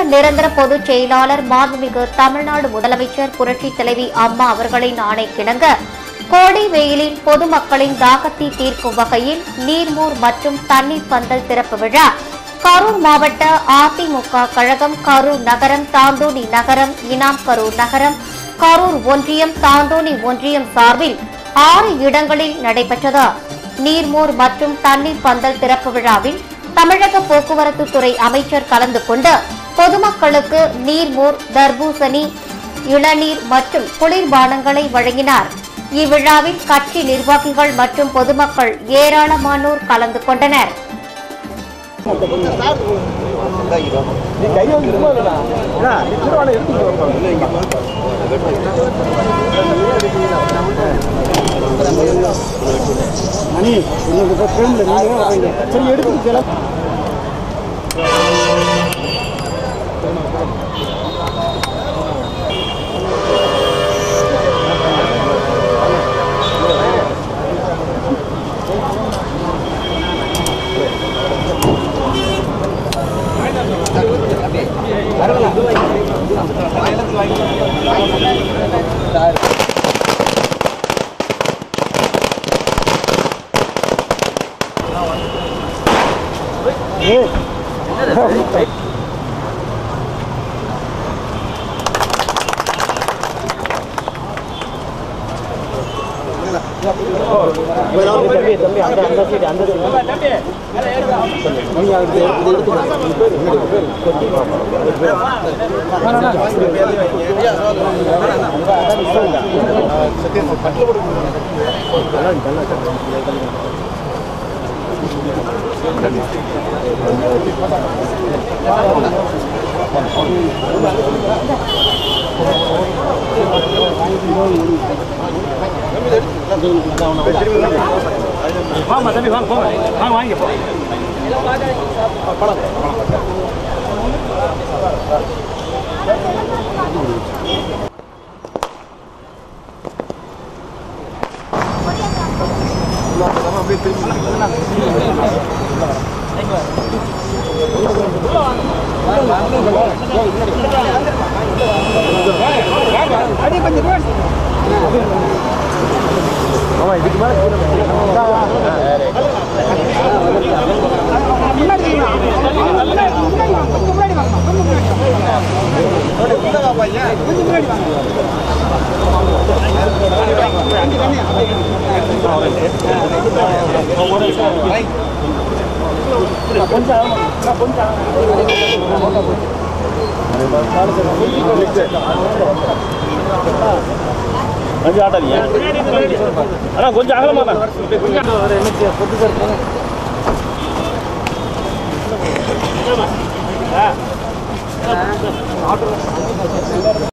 நிரந்தர பொதுச் செயலாளர் மாண்புமிகு தமிழ்நாடு முதலமைச்சர் புரட்சி தலைவி அம்மா அவர்களின் ஆணைக்கிணங்க கோடை வெயிலின் பொதுமக்களின் தாகத்தை தீர்க்கும் வகையில் நீர்மூர் மற்றும் தண்ணீர் பந்தல் திறப்பு விழா கரூர் மாவட்ட அதிமுக கழகம் கரூர் நகரம் தாந்தோணி நகரம் இனாம் கரூர் நகரம் கரூர் ஒன்றியம் தாந்தோணி ஒன்றியம் சார்பில் ஆறு இடங்களில் நடைபெற்றது நீர்மோர் மற்றும் தண்ணீர் பந்தல் திறப்பு விழாவில் தமிழக போக்குவரத்து துறை அமைச்சர் கலந்து கொண்டு பொதுமக்களுக்கு நீர்மோர் தர்பூசணி இளநீர் மற்றும் குளிர்பானங்களை வழங்கினார் இவ்விழாவில் கட்சி நிர்வாகிகள் மற்றும் பொதுமக்கள் ஏராளமானோர் கலந்து கொண்டனர் நீ கையை வந்து சும்மா இல்லடா ஏன்னா நீ திருவானை எடுத்துட்டு வரணும் மணி உங்களுக்கு ஃப்ரெண்ட்ல நீங்க வரீங்க சரி எடுத்துட்டு கிளம்ப தம்பி தம்பி அந்த அந்த சைடு அந்த சைடு நீங்க அது எடுத்து வாங்க தம்பி வாங்க போங்க வாங்க வாங்க போ ஆமா இதுக்கு மேல கொஞ்சம் ஆட்டாதீங்க அண்ணா கொஞ்சம் அகலமா என்ன